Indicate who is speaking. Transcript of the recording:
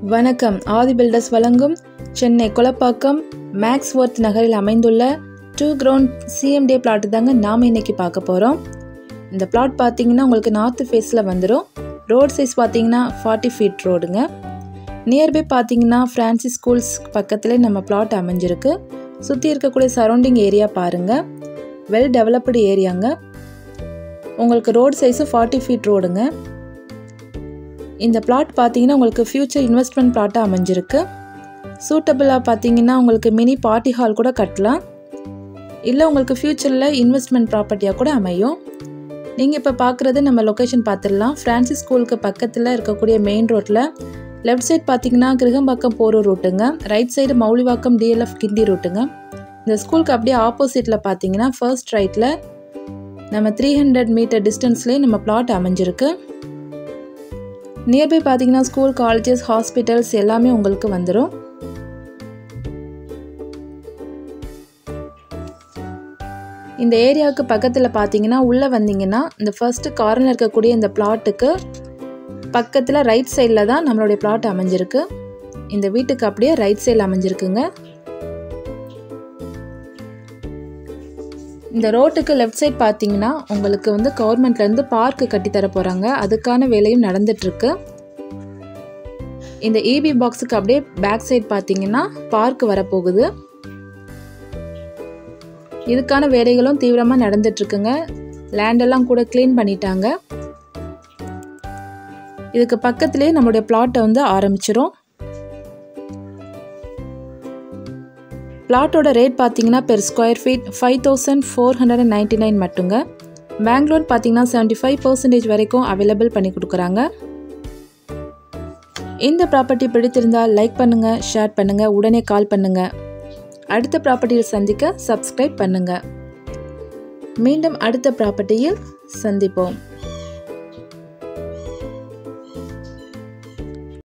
Speaker 1: வணக்கம் ஆதி பில்டர்ஸ் வழங்கும் சென்னை குளப்பாக்கம் மேக்ஸ்வொர்த் நகரில் அமைந்துள்ள டூ கிரவுண்ட் சிஎம்டே பிளாட் தாங்க நாம் இன்னைக்கு பார்க்க போகிறோம் இந்த பிளாட் பார்த்தீங்கன்னா உங்களுக்கு நார்த் ஃபேஸில் வந்துடும் ரோட் சைஸ் பார்த்தீங்கன்னா ஃபார்ட்டி ஃபீட் ரோடுங்க நியர்பை பார்த்தீங்கன்னா ஃப்ரான்சிஸ் ஸ்கூல்ஸ் பக்கத்துலேயே நம்ம பிளாட் அமைஞ்சிருக்கு சுற்றி இருக்கக்கூடிய சரௌண்டிங் ஏரியா பாருங்கள் வெல் டெவலப்டு ஏரியாங்க உங்களுக்கு ரோடு சைஸும் ஃபார்ட்டி ஃபீட் ரோடுங்க இந்த பிளாட் பார்த்தீங்கன்னா உங்களுக்கு ஃப்யூச்சர் இன்வெஸ்ட்மெண்ட் பிளாட்டாக அமைஞ்சிருக்கு சூட்டபிளாக பார்த்தீங்கன்னா உங்களுக்கு மினி பார்ட்டி ஹால் கூட கட்டலாம் இல்லை உங்களுக்கு ஃப்யூச்சரில் இன்வெஸ்ட்மெண்ட் ப்ராப்பர்ட்டியாக கூட அமையும் நீங்கள் இப்போ பார்க்குறது நம்ம லொக்கேஷன் பார்த்துடலாம் ஃப்ரான்சிஸ் ஸ்கூலுக்கு பக்கத்தில் இருக்கக்கூடிய மெயின் ரோட்டில் லெஃப்ட் சைட் பார்த்தீங்கன்னா கிரகம்பாக்கம் போகிற ரூட்டுங்க right side Mowlivakkam DLF Guindy ரூட்டுங்க இந்த ஸ்கூலுக்கு அப்படியே ஆப்போசிட்டில் பார்த்தீங்கன்னா ஃபர்ஸ்ட் ரைட்டில் நம்ம த்ரீ ஹண்ட்ரட் மீட்டர் டிஸ்டன்ஸ்லேயே நம்ம பிளாட் அமைஞ்சிருக்கு நியர்பை பார்த்தீங்கன்னா ஸ்கூல் காலேஜஸ் ஹாஸ்பிட்டல்ஸ் எல்லாமே உங்களுக்கு வந்துடும் இந்த ஏரியாவுக்கு பக்கத்தில் பார்த்தீங்கன்னா உள்ளே வந்தீங்கன்னா இந்த ஃபர்ஸ்ட்டு கார்னர் இருக்கக்கூடிய இந்த பிளாட்டுக்கு பக்கத்தில் ரைட் சைடில் தான் நம்மளுடைய பிளாட் அமைஞ்சிருக்கு இந்த வீட்டுக்கு அப்படியே ரைட் சைடில் அமைஞ்சிருக்குங்க இந்த ரோட்டுக்கு லெஃப்ட் சைட் பார்த்தீங்கன்னா உங்களுக்கு வந்து கவர்மெண்ட்லேருந்து பார்க்கு கட்டித்தர போகிறாங்க அதுக்கான வேலையும் நடந்துட்டுருக்கு இந்த இபி பாக்ஸுக்கு அப்படியே பேக் சைட் பார்த்தீங்கன்னா பார்க் வரப்போகுது இதுக்கான வேலைகளும் தீவிரமாக நடந்துட்டுருக்குங்க லேண்டெல்லாம் கூட க்ளீன் பண்ணிட்டாங்க இதுக்கு பக்கத்துலேயே நம்மளுடைய பிளாட்டை வந்து ஆரம்பிச்சிரும் பிளாட்டோட ரேட் பார்த்தீங்கன்னா per square feet five thousand four hundred and ninety nine மட்டுங்க பேங்க் லோன் பார்த்தீங்கன்னா செவன்ட்டி ஃபைவ் பர்சன்டேஜ் வரைக்கும் அவைலபிள் பண்ணி கொடுக்குறாங்க இந்த ப்ராப்பர்ட்டி பிடித்திருந்தால் லைக் பண்ணுங்கள் ஷேர் பண்ணுங்கள் உடனே கால் பண்ணுங்கள் அடுத்த ப்ராப்பர்ட்டியில் சந்திக்க சப்ஸ்கிரைப் பண்ணுங்கள் மீண்டும் அடுத்த ப்ராப்பர்ட்டியில் சந்திப்போம்